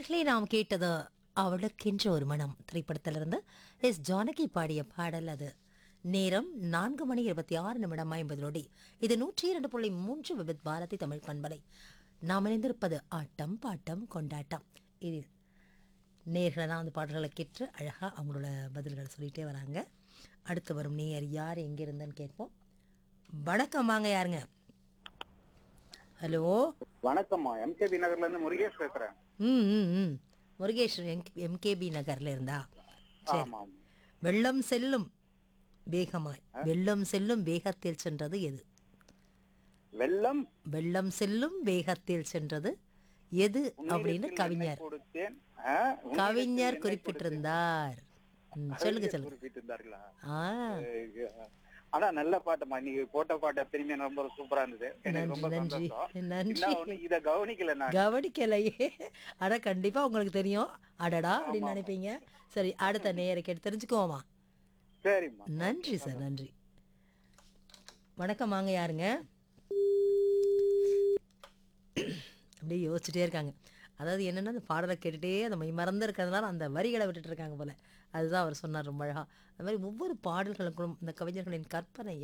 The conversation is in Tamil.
நேர்களே நாம் கேட்டது அவளுக்கென்ற ஒரு மனம் திரைப்படத்திலிருந்து எஸ் ஜானகி பாடிய பாடல் அது நேரம் நான்கு மணி இருபத்தி ஆறு நிமிடம் ஐம்பது நொடி இது நூற்றி இரண்டு புள்ளி மூன்று விபத் பாரதி தமிழ் பண்பலை நாம் இணைந்திருப்பது ஆட்டம் பாட்டம் கொண்டாட்டம் இது நேர்களெல்லாம் அந்த பாடல்களை கேட்டு அழகாக அவங்களோட பதில்களை சொல்லிகிட்டே வராங்க அடுத்து வரும் நேயர் யார் எங்கே இருந்தேன்னு கேட்போம் வணக்கம் வாங்க யாருங்க ஹலோ வணக்கம்மா எம்கேபி நகர்ல இருந்து முருகேஷ் பேசுறேன் ம் ம் ம் முருகேஷ் எம் எம்கேபி நகர்ல இருந்தா சரி ஆமா வெள்ளம் செல்லும் வேகமாய் வெள்ளம் செல்லும் வேகத்தில் சென்றது எது வெள்ளம் வெள்ளம் செல்லும் வேகத்தில் சென்றது எது அப்படின்னு உன்னிடத்தில் கவிஞர் என்னை கொடுத்தேன் ஆ, உன்னிடத்தில் கவிஞர் என்னை குறிப்பிட்டிருந்தார் ம், சொல்லுங்க கவிஞர் சொல்லுங்க குறிப்பிட்டிருந்தார்களா ஆ ஆனா நல்ல பாட்டுமா நீங்க போட்ட பாட்டு திரும்பி ரொம்ப சூப்பரா இருந்தது எனக்கு ரொம்ப நன்றி நன்றி சந்தோஷம் நன்றி என்ன ஒண்ணு, இத கவனிக்கல நான் கவனிக்கலையே அட கண்டிப்பா உங்களுக்கு தெரியும் அடடா அப்படின்னு நினைப்பீங்க சரி அடுத்த நேயரை கேட்டு தெரிஞ்சுக்குவோமா சரிம்மா நன்றி சார் நன்றி வணக்கம் வாங்க யாருங்க அப்படியே யோசிச்சுட்டே இருக்காங்க அதாவது என்னன்னா அந்த பாடலை கேட்டுட்டே அந்த மை மறந்து இருக்கிறதுனால அந்த வரிகளை விட்டுட்டு இருக்காங்க போல அதுதான் அவர் சொன்னார் ரொம்ப அழகா அது மாதிரி ஒவ்வொரு பாடல்களுக்கும் இந்த கவிஞர்களின் கற்பனை